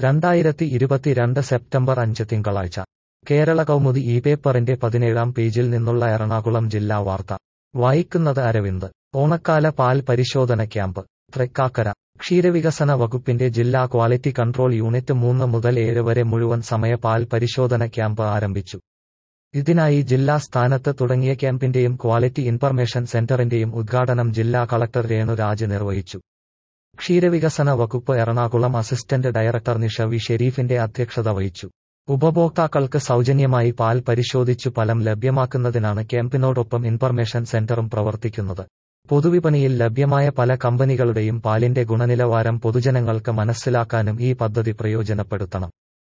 രണ്ടായിരത്തി ഇരുപത്തിരണ്ട് സെപ്റ്റംബർ അഞ്ച് തിങ്കളാഴ്ച കേരള കൗമുദി ഈ പേപ്പറിന്റെ പതിനേഴാം പേജിൽ നിന്നുള്ള എറണാകുളം ജില്ലാ വാർത്ത വായിക്കുന്നത് അരവിന്ദ് ഓണക്കാല പാൽ പരിശോധന ക്യാമ്പ് തൃക്കാക്കര ക്ഷീരവികസന വകുപ്പിന്റെ ജില്ലാ ക്വാളിറ്റി കൺട്രോൾ യൂണിറ്റ് മൂന്ന് മുതൽ ഏഴ് വരെ മുഴുവൻ സമയ പാൽ പരിശോധന ക്യാമ്പ് ആരംഭിച്ചു ഇതിനായി ജില്ലാ സ്ഥാനത്ത് തുടങ്ങിയ ക്യാമ്പിന്റെയും ക്വാളിറ്റി ഇൻഫർമേഷൻ സെന്ററിന്റെയും ഉദ്ഘാടനം ജില്ലാ കളക്ടർ രേണുരാജ് നിർവഹിച്ചു ക്ഷീരവികസന വകുപ്പ് Ernakulam assistant director Nisha V ഷെരീഫിന്റെ അധ്യക്ഷത വഹിച്ചു ഉപഭോക്താക്കൾക്ക് സൗജന്യമായി പാൽ പരിശോധിച്ചു ഫലം ലഭ്യമാക്കുന്നതിനാണ് ക്യാമ്പിനോടൊപ്പം ഇൻഫർമേഷൻ സെന്ററും പ്രവർത്തിക്കുന്നത് പൊതുവിപണിയിൽ ലഭ്യമായ പല കമ്പനികളുടെയും പാലിന്റെ ഗുണനിലവാരം പൊതുജനങ്ങൾക്ക് മനസ്സിലാക്കാനും ഈ പദ്ധതി പ്രയോജനപ്പെടുത്തണം